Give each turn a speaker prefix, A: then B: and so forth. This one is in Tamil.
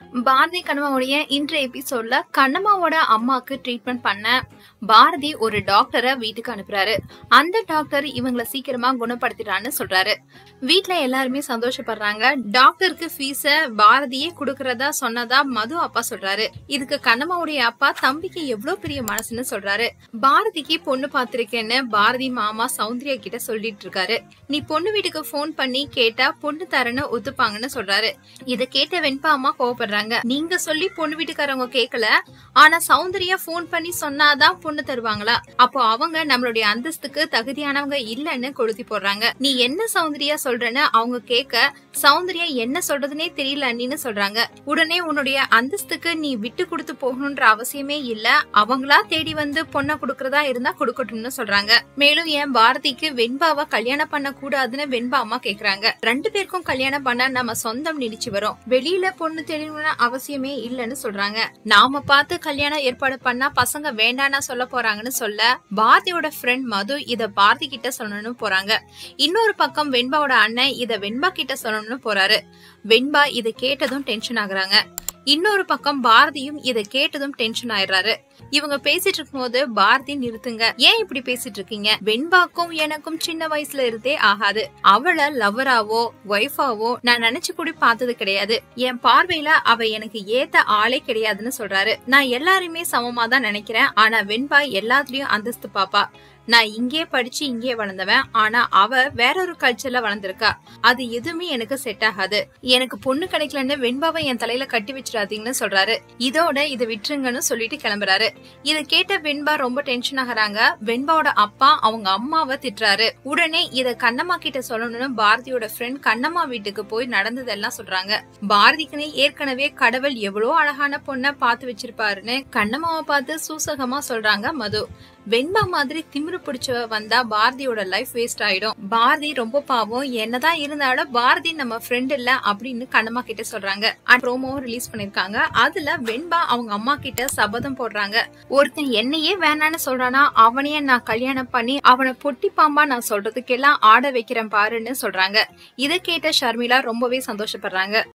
A: பாரதி கண்ணம்மாவுடைய இன்றைய எபிசோட்ல கண்ணம்மாவோட அம்மாக்கு ட்ரீட்மெண்ட் பண்ண பாரதி ஒரு டாக்டரை வீட்டுக்கு அனுப்புறாரு அந்த டாக்டர் இவங்கள சீக்கிரமா குணப்படுத்திட்டான்னு சொல்றாரு வீட்ல எல்லாருமே சந்தோஷப்படுறாங்க டாக்டருக்கு ஃபீஸ பாரதியே குடுக்கறதா சொன்னதா மது அப்பா சொல்றாரு இதுக்கு கண்ணம்மாவுடைய அப்பா தம்பிக்கு எவ்வளவு பெரிய மனசுன்னு சொல்றாரு பாரதிக்கு பொண்ணு பாத்திருக்கேன்னு பாரதி மாமா சௌந்தர்யா கிட்ட சொல்லிட்டு இருக்காரு நீ பொண்ணு வீட்டுக்கு ஃபோன் பண்ணி கேட்டா பொண்ணு தரேன்னு ஒத்துப்பாங்கன்னு சொல்றாரு இத கேட்ட வெண்பா அம்மா கோவப்படுறாங்க நீங்க சொல்லி பொண்ணு வீட்டுக்காரவங்க கேட்கல ஆனா சௌந்தர்யா ஃபோன் பண்ணி சொன்னாதான் பொண்ணு தருவாங்களா அப்போ அவங்க நம்மளுடைய அந்தஸ்துக்கு தகுதியானவங்க இல்லன்னு கொளுத்தி போடுறாங்க நீ என்ன சௌந்தர்யா சொல்றன்னு அவங்க கேட்க சௌந்தர்யா என்ன சொல்றதுனே தெரியல அண்ணின்னு சொல்றாங்க உடனே உன்னுடைய அந்தஸ்துக்கு நீ விட்டு கொடுத்து போகணும்ன்ற அவசியமே இல்ல அவங்களா தேடி வந்து பொண்ணை கொடுக்கறதா இருந்தா கொடுக்கட்டும்னு சொல்றாங்க மேலும் ஏன் பாரதிக்கு வெண்பாவை கல்யாணம் பண்ண கூடாதுன்னு வெண்பா அம்மா கேக்குறாங்க ரெண்டு பேருக்கும் கல்யாணம் பண்ண நம்ம சொந்தம் நீடிச்சு வரும் வெளியில பொண்ணு தெரியணும்னு அவசியமே இல்லைன்னு சொல்றாங்க நாம பார்த்து கல்யாணம் ஏற்பாடு பண்ணா பசங்க வேண்டாம்னா சொல்ல போறாங்கன்னு சொல்ல பாரதியோட ஃப்ரெண்ட் மது இத பாரதி கிட்ட சொல்லணும்னு போறாங்க இன்னொரு பக்கம் வெண்பாவோட அண்ணன் இத வெண்பா கிட்ட சொல்லணும்னு போறாரு வெண்பா இத கேட்டதும் டென்ஷன் ஆகுறாங்க இன்னொரு பக்கம் பாரதியும் இத கேட்டதும் டென்ஷன் ஆயிடுறாரு இவங்க பேசிட்டு இருக்கும்போது பாரதி நிறுத்துங்க ஏன் இப்படி பேசிட்டு இருக்கீங்க வெண்பாக்கும் எனக்கும் சின்ன வயசுல இருந்தே ஆகாது அவளை லவ்வராவோ ஒய்ஃபாவோ நான் நினைச்சு கூட பார்த்தது கிடையாது என் பார்வையில அவ எனக்கு ஏத்த ஆளே கிடையாதுன்னு சொல்றாரு நான் எல்லாருமே சமமா தான் நினைக்கிறேன் ஆனா வெண்பா எல்லாத்துலயும் அந்தஸ்து பாப்பா நான் இங்கே படிச்சு இங்கே வளர்ந்தவன் ஆனா அவ வேற ஒரு கல்ச்சர்ல வளர்ந்திருக்கா அது எதுவுமே எனக்கு செட் ஆகாது எனக்கு பொண்ணு கிடைக்கலன்னு வெண்பாவை என் தலையில கட்டி வச்சிடாதீங்கன்னு சொல்றாரு இதோட இதை விட்டுருங்கன்னு சொல்லிட்டு கிளம்புறாரு இத கேட்ட வெண்பா ரொம்ப டென்ஷன் ஆகுறாங்க வெண்பாவோட அப்பா அவங்க அம்மாவை திட்டுறாரு உடனே இத கண்ணம்மா கிட்ட சொல்லணும்னு பாரதியோட ஃப்ரெண்ட் கண்ணம்மா வீட்டுக்கு போய் நடந்ததெல்லாம் சொல்றாங்க பாரதிக்குன்னு ஏற்கனவே கடவுள் எவ்வளவு அழகான பொண்ணை பார்த்து வச்சிருப்பாருன்னு கண்ணம்மாவை பார்த்து சூசகமா சொல்றாங்க மது வெண்பா மாதிரி திமிரு பிடிச்சவ வந்தா பாரதியோட லைஃப் வேஸ்ட் ஆயிடும் பாரதி ரொம்ப பாவம் என்னதான் இருந்தாலும் பாரதி நம்ம ஃப்ரெண்ட் இல்ல அப்படின்னு கண்ணம்மா கிட்ட சொல்றாங்க அண்ட் ப்ரோமோவும் ரிலீஸ் பண்ணிருக்காங்க அதுல வெண்பா அவங்க அம்மா கிட்ட சபதம் போடுறாங்க ஒருத்தன் என்னையே வேணான்னு சொல்றானா அவனையே நான் கல்யாணம் பண்ணி அவனை பொட்டி பாம்பா நான் சொல்றதுக்கெல்லாம் ஆட வைக்கிறேன் பாருன்னு சொல்றாங்க இதை கேட்ட ஷர்மிளா ரொம்பவே சந்தோஷப்படுறாங்க